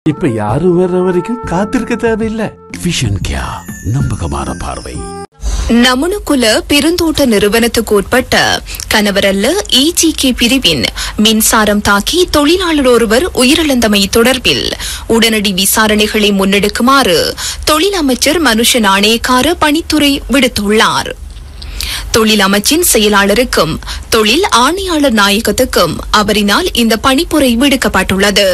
இப்ப யாரும் வர்ற வரைக்கும் காத்திருக்க தேவையில்லை விஷன் கியா நம்பகமான பார்வை நமனுகுல பெருந்தோட்ட நிறுவனத்துக்கு உட்பட்ட கணவரல்ல இஜிகே பிரிவின் மின்சாரம் தாக்கி தொழிலாளர் ஒருவர் உயிரிழந்தமை தொடர்பில் உடனடி விசாரணைகளை முன்னெடுக்குமாறு தொழில் அமைச்சர் மனுஷ நாணயக்கார பணித்துறை விடுத்துள்ளார் தொழில் அமைச்சின் செயலாளருக்கும் தொழில் ஆணையாளர் நாயகத்துக்கும் அவரினால் இந்த பணிப்புரை விடுக்கப்பட்டுள்ளது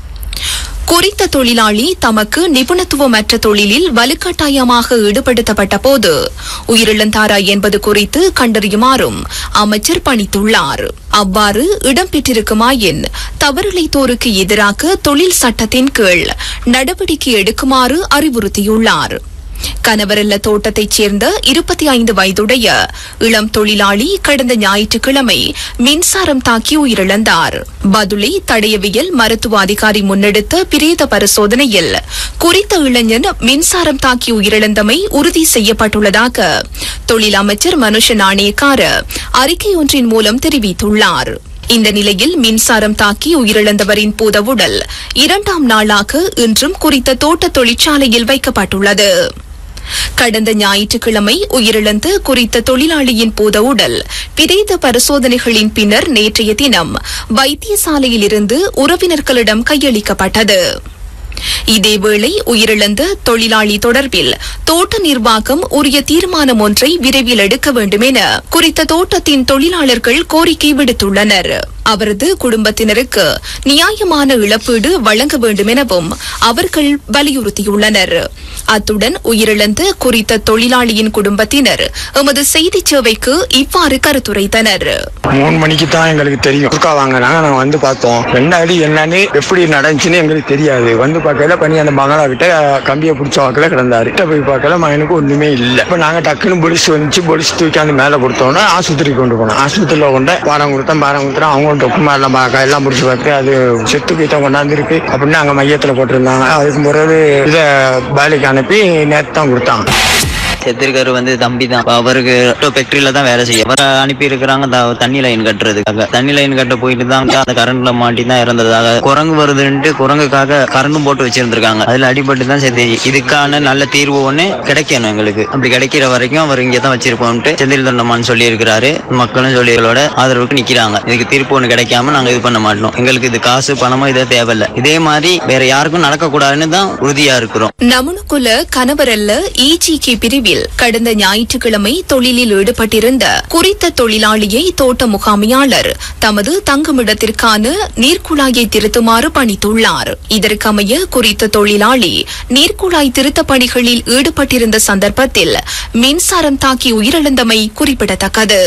குறித்த தொழிலாளி தமக்கு நிபுணத்துவமற்ற தொழிலில் வலுக்கட்டாயமாக ஈடுபடுத்தப்பட்ட போது உயிரிழந்தாரா என்பது குறித்து கண்டறியுமாறும் அமைச்சர் பணித்துள்ளார் அவ்வாறு இடம்பெற்றிருக்குமாயின் தவறிழைத்தோருக்கு எதிராக தொழில் சட்டத்தின் கீழ் நடவடிக்கை எடுக்குமாறு அறிவுறுத்தியுள்ளார் கனவரல்ல தோட்டத்தைச் சேர்ந்த இருபத்தி ஐந்து வயதுடைய இளம் தொழிலாளி கடந்த ஞாயிற்றுக்கிழமை மின்சாரம் தாக்கி உயிரிழந்தார் பதுளை தடயவியல் மருத்துவ அதிகாரி முன்னெடுத்த பிரேத பரிசோதனையில் குறித்த இளைஞன் மின்சாரம் தாக்கி உயிரிழந்தமை உறுதி செய்யப்பட்டுள்ளதாக தொழில் அமைச்சர் மனுஷ நாணயக்கார அறிக்கை ஒன்றின் மூலம் தெரிவித்துள்ளார் இந்த நிலையில் மின்சாரம் தாக்கி உயிரிழந்தவரின் பூதவுடல் இரண்டாம் நாளாக இன்றும் குறித்த தோட்ட தொழிற்சாலையில் வைக்கப்பட்டுள்ளது கடந்த ஞாயிற்றுக்கிழமை உயிரிழந்த குறித்த தொழிலாளியின் பூத உடல் பிரேத பரிசோதனைகளின் பின்னர் நேற்றைய தினம் வைத்தியசாலையில் இருந்து உறவினர்களிடம் கையளிக்கப்பட்டது இதேவேளை உயிரிழந்த தொழிலாளி தொடர்பில் தோட்ட நிர்வாகம் உரிய தீர்மானம் ஒன்றை விரைவில் எடுக்க வேண்டும் என குறித்த தோட்டத்தின் தொழிலாளர்கள் கோரிக்கை விடுத்துள்ளனர் அவரது குடும்பத்தினருக்கு நியாயமான இழப்பீடு வழங்க வேண்டும் எனவும் அவர்கள் வலியுறுத்தியுள்ளனர் அத்துடன் உயிரிழந்த குறித்த தொழிலாளியின் குடும்பத்தினர் எமது செய்திச் சேவைக்கு இவ்வாறு கருத்துரைத்தனர் மூணு மணிக்கு தான் எங்களுக்கு தெரியும் குறுக்கா வாங்கினாங்க நாங்க வந்து பார்த்தோம் ரெண்டாவது என்னன்னு எப்படி நடந்துச்சுன்னு எங்களுக்கு தெரியாது வந்து பார்க்கல பண்ணி அந்த மகளா கிட்ட கம்பியை பிடிச்ச வாக்கில் கிடந்தாரு கிட்ட போய் பார்க்கல மகனுக்கு ஒண்ணுமே இல்லை இப்போ நாங்க டக்குன்னு பொலிஸ் வந்துச்சு பொலிஸ் தூக்கி அந்த மேலே கொடுத்தோன்னே ஆஸ்பத்திரிக்கு கொண்டு போனோம் ஆஸ்பத்திரியில் கொண்டு பாரம் கொடுத்தோம் பாரம் கொடுத்தோம் அவங்க டொக்குமாரில் பார்க்க எல்லாம் முடிச்சு பார்த்து அது செத்து போய் தான் கொண்டாந்து இருக்கு அப்படின்னு அங்கே மையத்தில் போட்டிருந்தாங்க அதுக்கு பிறகு இதை வேலைக்கு அனுப்பி நேற்று தான் கொடுத்தாங்க செத்திருக்காரு வந்து தம்பி தான் அவருக்கு ஃபேக்டரியில தான் வேலை செய்யும் அவரை அனுப்பி இருக்கிறாங்க தண்ணி லைன் கட்டுறதுக்காக தண்ணி லைன் கட்ட போயிட்டு தான் அந்த கரண்ட்ல மாட்டி தான் இறந்ததாக குரங்கு வருதுன்ட்டு குரங்குக்காக கரண்டும் போட்டு வச்சிருந்திருக்காங்க அதுல அடிபட்டு தான் செத்து இதுக்கான நல்ல தீர்வு ஒண்ணு கிடைக்கணும் எங்களுக்கு அப்படி கிடைக்கிற வரைக்கும் அவர் இங்கே தான் வச்சிருப்போம்ட்டு செந்தில் தொண்டமான் சொல்லி இருக்கிறாரு மக்களும் சொல்லி எங்களோட ஆதரவுக்கு நிக்கிறாங்க இதுக்கு தீர்ப்பு ஒண்ணு கிடைக்காம நாங்க இது பண்ண மாட்டோம் எங்களுக்கு இது காசு பணமோ இதே தேவையில்ல இதே மாதிரி வேற யாருக்கும் நடக்கக்கூடாதுன்னு தான் உறுதியா இருக்கிறோம் நமனுக்குல கணவரல்ல இஜிகே பிரிவில் கடந்த ஞாயிற்றுக்கிழமை தொழிலில் ஈடுபட்டிருந்த குறித்த தொழிலாளியை தோட்ட முகாமியாளர் தமது தங்குமிடத்திற்கான நீர்க்குழாயை திருத்துமாறு பணித்துள்ளார் இதற்கமைய குறித்த தொழிலாளி நீர்க்குழாய் திருத்த பணிகளில் ஈடுபட்டிருந்த சந்தர்ப்பத்தில் மின்சாரம் தாக்கி உயிரிழந்தமை குறிப்பிடத்தக்கது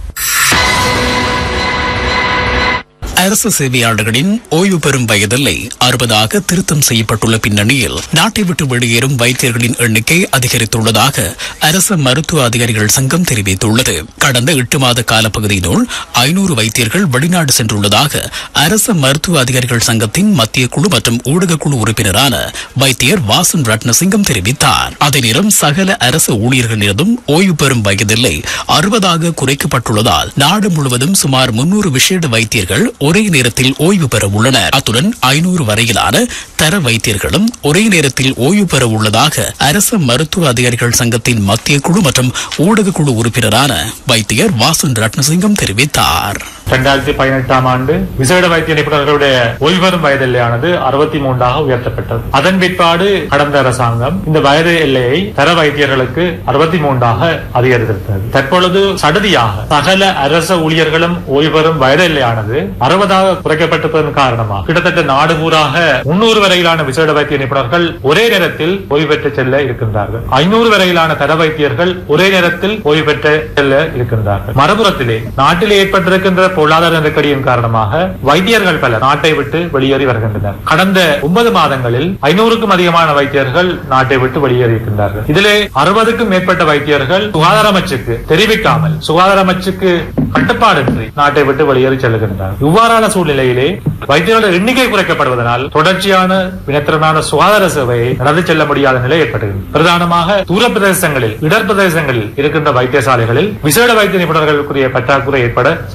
அரசு சேவையாளர்களின் ஓய்வு பெறும் வயதில்லை அறுபதாக திருத்தம் செய்யப்பட்டுள்ள பின்னணியில் நாட்டை விட்டு வெளியேறும் வைத்தியர்களின் எண்ணிக்கை அதிகரித்துள்ளதாக அரசு மருத்துவ அதிகாரிகள் சங்கம் தெரிவித்துள்ளது கடந்த எட்டு மாத காலப்பகுதியினுள் ஐநூறு வைத்தியர்கள் வெளிநாடு சென்றுள்ளதாக அரசு மருத்துவ அதிகாரிகள் சங்கத்தின் மத்திய குழு மற்றும் ஊடக குழு உறுப்பினரான வைத்தியர் வாசன் ரத்னசிங்கம் தெரிவித்தார் அதே நேரம் சகல அரசு ஊழியர்களிடமும் ஓய்வு பெறும் வயதில்லை அறுபதாக குறைக்கப்பட்டுள்ளதால் நாடு முழுவதும் சுமார் முன்னூறு விசேட வைத்தியர்கள் ஒரே நேரத்தில் ஓய்வு பெற உள்ளனர் அத்துடன் ஐநூறு வரையிலான தர வைத்தியர்களும் ஒரே நேரத்தில் ஓய்வு பெற உள்ளதாக அரசு மருத்துவ அதிகாரிகள் சங்கத்தின் மத்திய குழு மற்றும் ஊடக குழு உறுப்பினரான வைத்தியர் வாசன் ரத்னசிங்கம் தெரிவித்தார் இரண்டாயிரத்தி பதினெட்டாம் ஆண்டு விசேட வைத்திய நிபுணர்களுடைய ஓய்வெறும் வயது எல்லையானது அறுபத்தி மூன்றாக உயர்த்தப்பட்டது அதன் பிற்பாடு கடந்த அரசாங்கம் இந்த வயது எல்லையை தர வைத்தியர்களுக்கு அறுபத்தி மூன்றாக அதிகரித்திருக்கிறது தற்பொழுது சடுதியாக சகல அரச ஊழியர்களும் ஓய்வெறும் வயது எல்லையானது அறுபதாக குறைக்கப்பட்டிருப்பதன் காரணமாக கிட்டத்தட்ட நாடு பூராக முன்னூறு வரையிலான விசேட வைத்திய நிபுணர்கள் ஒரே நேரத்தில் ஓய்வு பெற்று செல்ல இருக்கின்றார்கள் ஐநூறு வரையிலான தர வைத்தியர்கள் ஒரே நேரத்தில் ஓய்வு பெற்று செல்ல இருக்கின்றார்கள் மறுபுறத்திலே நாட்டில் ஏற்பட்டிருக்கின்ற பொருளாதார நெருக்கடியின் காரணமாக வைத்தியர்கள் பலர் நாட்டை விட்டு வெளியேறி வருகின்றனர் கடந்த ஒன்பது மாதங்களில் ஐநூறுக்கும் அதிகமான வைத்தியர்கள் நாட்டை விட்டு வெளியேறி இருக்கின்றார்கள் இதிலே அறுபதுக்கும் மேற்பட்ட வைத்தியர்கள் சுகாதார அமைச்சுக்கு தெரிவிக்காமல் சுகாதார அமைச்சுக்கு கட்டுப்பாடின்றி நாட்டை விட்டு வெளியேறி செல்கின்றனர் இவ்வாறான சூழ்நிலையிலே வைத்தியர்கள் எண்ணிக்கை குறைக்கப்படுவதனால் தொடர்ச்சியான வினத்திறனான சுகாதார சேவையை நடந்து செல்ல முடியாத நிலை ஏற்பட்டது பிரதானமாக தூர பிரதேசங்களில் இடர் பிரதேசங்களில் இருக்கின்ற வைத்தியசாலைகளில் விசேட வைத்திய நிபுணர்களுக்குரிய பற்றாக்குறை ஏற்பட சாத்தியக்கூறு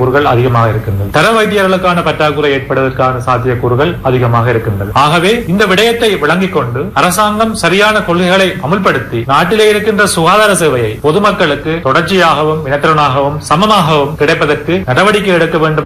சாத்தியக்கூறுகள் அதிகமாக இருக்கின்றன தர வைத்தியர்களுக்கான பற்றாக்குறை ஏற்படுவதற்கான சாத்தியக்கூறுகள் அதிகமாக இருக்கின்றன ஆகவே இந்த விடயத்தை விளங்கிக் கொண்டு அரசாங்கம் சரியான கொள்கைகளை அமுல்படுத்தி நாட்டிலே இருக்கின்ற சுகாதார சேவையை பொதுமக்களுக்கு தொடர்ச்சியாகவும் இனத்திறனாகவும் சமமாகவும் கிடைப்பதற்கு நடவடிக்கை எடுக்க வேண்டும்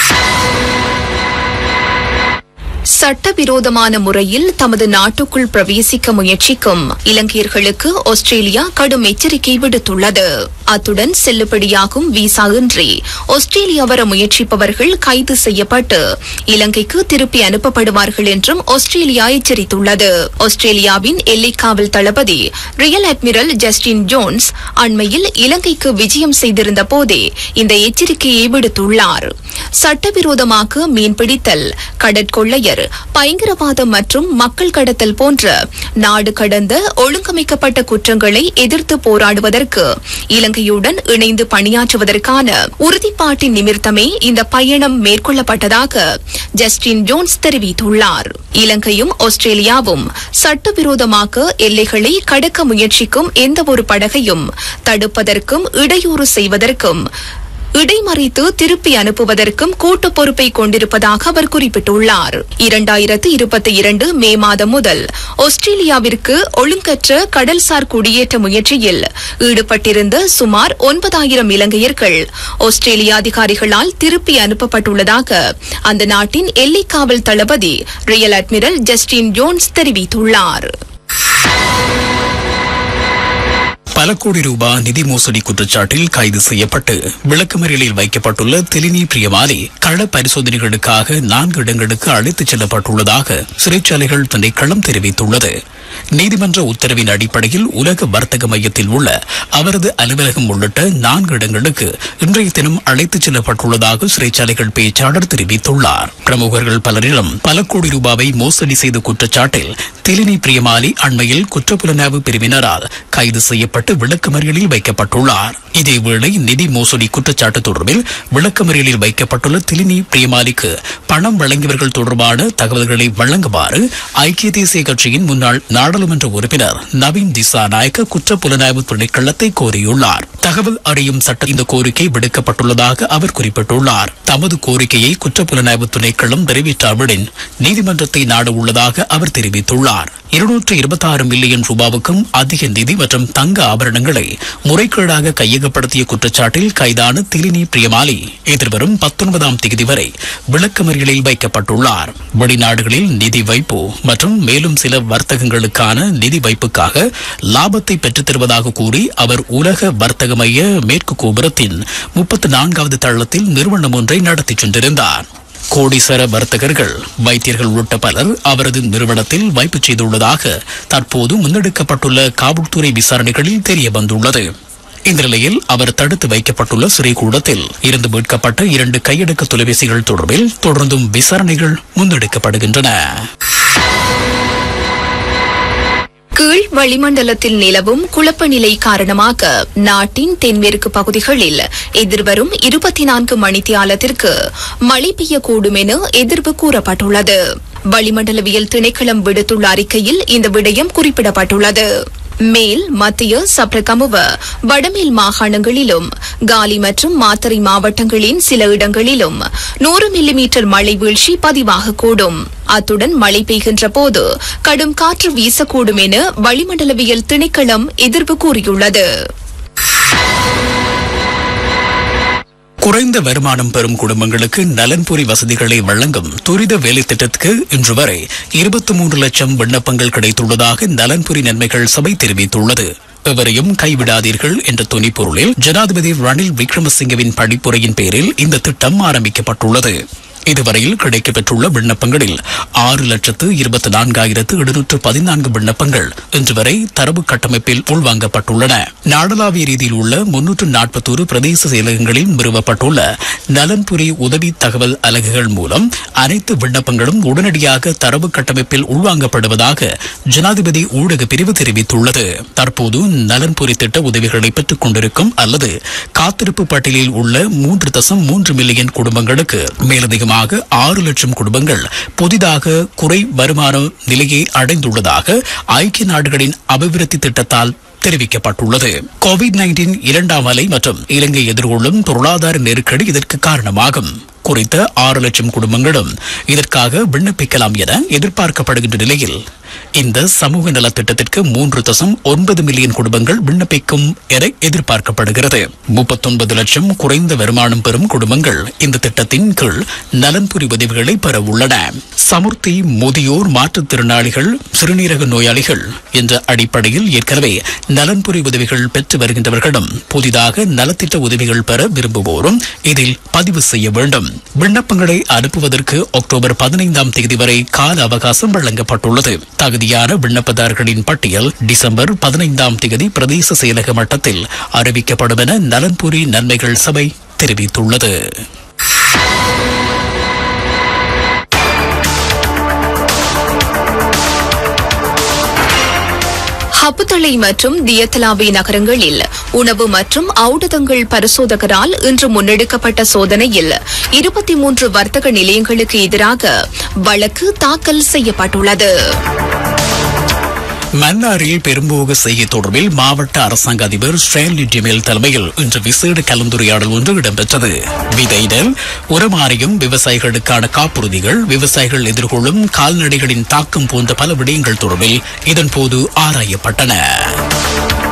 சட்டவிரோதமான முறையில் தமது நாட்டுக்குள் பிரவேசிக்க முயற்சிக்கும் இலங்கையர்களுக்கு ஆஸ்திரேலியா கடும் எச்சரிக்கை விடுத்துள்ளது அத்துடன் செல்லுபடியாகும் விசா இன்றி ஆஸ்திரேலியா வர முயற்சிப்பவர்கள் கைது செய்யப்பட்டு இலங்கைக்கு திருப்பி அனுப்பப்படுவார்கள் என்றும் ஆஸ்திரேலியா எச்சரித்துள்ளது ஆஸ்திரேலியாவின் எல்லைக்காவல் தளபதி ரியல் அட்மிரல் ஜஸ்டின் ஜோன்ஸ் அண்மையில் இலங்கைக்கு விஜயம் செய்திருந்த போதே இந்த எச்சரிக்கையை விடுத்துள்ளார் சட்டவிரோதமாக மீன்பிடித்தல் கடற்கொள்ளையர் பயங்கரவாதம் மற்றும் மக்கள் கடத்தல் போன்ற நாடு கடந்த ஒழுங்கமைக்கப்பட்ட குற்றங்களை எதிர்த்து போராடுவதற்கு இலங்கையுடன் இணைந்து பணியாற்றுவதற்கான உறுதிப்பாட்டின் நிமித்தமே இந்த பயணம் மேற்கொள்ளப்பட்டதாக ஜஸ்டின் ஜோன்ஸ் தெரிவித்துள்ளார் இலங்கையும் ஆஸ்திரேலியாவும் சட்டவிரோதமாக எல்லைகளை கடக்க முயற்சிக்கும் எந்தவொரு படகையும் தடுப்பதற்கும் இடையூறு செய்வதற்கும் இடைமறித்து திருப்பி அனுப்புவதற்கும் கூட்டு பொறுப்பை கொண்டிருப்பதாக அவர் குறிப்பிட்டுள்ளார் இரண்டாயிரத்து இருபத்தி இரண்டு மே மாதம் முதல் ஆஸ்திரேலியாவிற்கு ஒழுங்கற்ற கடல்சார் குடியேற்ற முயற்சியில் ஈடுபட்டிருந்த சுமார் ஒன்பதாயிரம் இலங்கையர்கள் ஆஸ்திரேலிய அதிகாரிகளால் திருப்பி அனுப்பப்பட்டுள்ளதாக அந்த நாட்டின் எல்லைக்காவல் தளபதி ரியல் அட்மிரல் ஜஸ்டின் ஜோன்ஸ் தெரிவித்துள்ளார் பல கோடி ரூபாய் நிதி மோசடி குற்றச்சாட்டில் கைது செய்யப்பட்டு விளக்கமறியலில் வைக்கப்பட்டுள்ள தெலினி பிரியமாலி கள பரிசோதனைகளுக்காக நான்கு இடங்களுக்கு அழைத்துச் செல்லப்பட்டுள்ளதாக சிறைச்சாலைகள் திணைக்களம் தெரிவித்துள்ளது நீதிமன்ற உத்தரவின் அடிப்படையில் உலக வர்த்தக மையத்தில் உள்ள அவரது அலுவலகம் உள்ளிட்ட நான்கு இடங்களுக்கு இன்றைய தினம் அழைத்துச் செல்லப்பட்டுள்ளதாக சிறைச்சாலைகள் பேச்சாளர் தெரிவித்துள்ளார் பிரமுகர்கள் பலரிடம் பல கோடி ரூபாவை மோசடி செய்த குற்றச்சாட்டில் திலினி பிரியமாலி அண்மையில் குற்றப்புலனாய்வு பிரிவினரால் கைது செய்யப்பட்டு விளக்கமறியலில் வைக்கப்பட்டுள்ளார் இதேவேளை நிதி மோசடி குற்றச்சாட்டு தொடர்பில் விளக்கமறியலில் வைக்கப்பட்டுள்ள திலினி பிரியமாலிக்கு பணம் வழங்கியவர்கள் தொடர்பான தகவல்களை வழங்குமாறு ஐக்கிய தேசிய கட்சியின் முன்னாள் நாடாளுமன்ற உறுப்பினர் நவீன் திசாநாயக்க குற்ற புலனாய்வு திணைக்களத்தை கோரியுள்ளார் தகவல் அறியும் சட்ட இந்த கோரிக்கை விடுக்கப்பட்டுள்ளதாக அவர் குறிப்பிட்டுள்ளார் தமது கோரிக்கையை குற்ற புலனாய்வு திணைக்களம் நிறைவேற்றாவிடின் நீதிமன்றத்தை நாட உள்ளதாக அவர் தெரிவித்துள்ளார் இருநூற்று இருபத்தி ஆறு மில்லியன் ரூபாவுக்கும் அதிக நிதி மற்றும் தங்க ஆபரணங்களை முறைகேடாக கையகப்படுத்திய குற்றச்சாட்டில் கைதான திலினி பிரியமாலி எதிர்வரும் பத்தொன்பதாம் தேதி வரை விளக்கமறியலில் வைக்கப்பட்டுள்ளார் வெளிநாடுகளில் நிதி வைப்பு மற்றும் மேலும் சில வர்த்தகங்களுக்கான நிதி வைப்புக்காக லாபத்தை பெற்றுத் தருவதாக கூறி அவர் உலக வர்த்தக மைய மேற்கு கோபுரத்தின் முப்பத்தி நான்காவது தளத்தில் நிறுவனம் ஒன்றை நடத்திச் சென்றிருந்தார் கோடீஸ்வர வர்த்தகர்கள் வைத்தியர்கள் உள்ளிட்ட பலர் அவரது நிறுவனத்தில் வைப்பு செய்துள்ளதாக தற்போது முன்னெடுக்கப்பட்டுள்ள காவல்துறை விசாரணைகளில் தெரிய வந்துள்ளது இந்த நிலையில் அவர் தடுத்து வைக்கப்பட்டுள்ள சிறைக்கூடத்தில் இருந்து மீட்கப்பட்ட இரண்டு கையடக்க தொலைபேசிகள் தொடர்பில் தொடர்ந்தும் விசாரணைகள் முன்னெடுக்கப்படுகின்றன கீழ் வளிமண்டலத்தில் நிலவும் குழப்ப நிலை காரணமாக நாட்டின் தென்மேற்கு பகுதிகளில் எதிர்வரும் இருபத்தி நான்கு மணித்தியாலத்திற்கு மழை பெய்யக்கூடும் என எதிர்வு கூறப்பட்டுள்ளது வளிமண்டலவியல் திணைக்களம் விடுத்துள்ள அறிக்கையில் இந்த விடயம் குறிப்பிடப்பட்டுள்ளது மேல் மத்திய சப்ரகமுவ வடமேல் மாகாணங்களிலும் காலி மற்றும் மாத்தறை மாவட்டங்களின் சில இடங்களிலும் நூறு மில்லிமீட்டர் மழை வீழ்ச்சி பதிவாகக்கூடும் அத்துடன் மழை பெய்கின்ற போது கடும் காற்று வீசக்கூடும் என வளிமண்டலவியல் திணைக்களம் எதிர்ப்பு கூறியுள்ளது குறைந்த வருமானம் பெறும் குடும்பங்களுக்கு நலன்புரி வசதிகளை வழங்கும் துரித வேலை திட்டத்துக்கு இன்று வரை இருபத்தி மூன்று லட்சம் விண்ணப்பங்கள் கிடைத்துள்ளதாக நலன்புரி நன்மைகள் சபை தெரிவித்துள்ளது எவரையும் கைவிடாதீர்கள் என்ற துணிப்பொருளில் ஜனாதிபதி ரணில் விக்ரமசிங்கவின் படிப்புரையின் பேரில் இந்த திட்டம் ஆரம்பிக்கப்பட்டுள்ளது இதுவரையில் கிடைக்கப்பெற்றுள்ள விண்ணப்பங்களில் ஆறு லட்சத்து இருபத்தி நான்காயிரத்து எழுநூற்று பதினான்கு விண்ணப்பங்கள் இன்று வரை தரவு கட்டமைப்பில் உள்வாங்கப்பட்டுள்ளன நாடளாவிய ரீதியில் உள்ள முன்னூற்று நாற்பத்தோரு பிரதேச செயலகங்களில் நிறுவப்பட்டுள்ள நலன்புரி உதவி தகவல் அலகுகள் மூலம் அனைத்து விண்ணப்பங்களும் உடனடியாக தரவு கட்டமைப்பில் உள்வாங்கப்படுவதாக ஜனாதிபதி ஊடக பிரிவு தெரிவித்துள்ளது தற்போது நலன்புரி திட்ட உதவிகளை பெற்றுக் கொண்டிருக்கும் அல்லது காத்திருப்பு பட்டியலில் உள்ள மூன்று தசம் மூன்று மில்லியன் குடும்பங்களுக்கு மேலதிகமாக ஆறு லட்சம் குடும்பங்கள் புதிதாக குறை வருமான நிலையை அடைந்துள்ளதாக ஐக்கிய நாடுகளின் அபிவிருத்தி திட்டத்தால் தெரிவிக்கப்பட்டுள்ளது கோவிட் நைன்டீன் இரண்டாம் அலை மற்றும் இலங்கை எதிர்கொள்ளும் பொருளாதார நெருக்கடி இதற்கு காரணமாகும் குறித்த ஆறு லட்சம் குடும்பங்களும் இதற்காக விண்ணப்பிக்கலாம் என எதிர்பார்க்கப்படுகின்ற நிலையில் இந்த சமூக நலத்திட்டத்திற்கு மூன்று தசம் ஒன்பது மில்லியன் குடும்பங்கள் விண்ணப்பிக்கும் என எதிர்பார்க்கப்படுகிறது முப்பத்தொன்பது லட்சம் குறைந்த வருமானம் பெறும் குடும்பங்கள் இந்த திட்டத்தின் கீழ் நலன்புரி உதவிகளை பெற உள்ளன சமுர்த்தி முதியோர் மாற்றுத்திறனாளிகள் சிறுநீரக நோயாளிகள் என்ற அடிப்படையில் ஏற்கனவே நலன்புரி உதவிகள் பெற்று வருகின்றவர்களும் புதிதாக நலத்திட்ட உதவிகள் பெற விரும்புவோரும் இதில் பதிவு செய்ய வேண்டும் விண்ணப்பங்களை அனுப்புவதற்கு அக்டோபர் பதினைந்தாம் தேதி வரை கால அவகாசம் வழங்கப்பட்டுள்ளது தகுதியான விண்ணப்பதாரர்களின் பட்டியல் டிசம்பர் பதினைந்தாம் தேதி பிரதேச செயலக மட்டத்தில் அறிவிக்கப்படும் என நலன்புரி நன்மைகள் சபை தெரிவித்துள்ளது ஹப்புத்தளை மற்றும் தியத்தலாவி நகரங்களில் உணவு மற்றும் ஔடதங்கள் பரிசோதகரால் இன்று முன்னெடுக்கப்பட்ட சோதனையில் இருபத்தி மூன்று வர்த்தக நிலையங்களுக்கு எதிராக வழக்கு தாக்கல் செய்யப்பட்டுள்ளது மன்னாரில் பெரும்போக செய்கை தொடர்பில் மாவட்ட அரசாங்க அதிபர் ஸ்டான்லி டிமேல் தலைமையில் இன்று விசேட கலந்துரையாடல் ஒன்று இடம்பெற்றது விதையிடல் உரமானியம் விவசாயிகளுக்கான காப்புறுதிகள் விவசாயிகள் எதிர்கொள்ளும் கால்நடைகளின் தாக்கம் போன்ற பல விடயங்கள் தொடர்பில் இதன்போது ஆராயப்பட்டன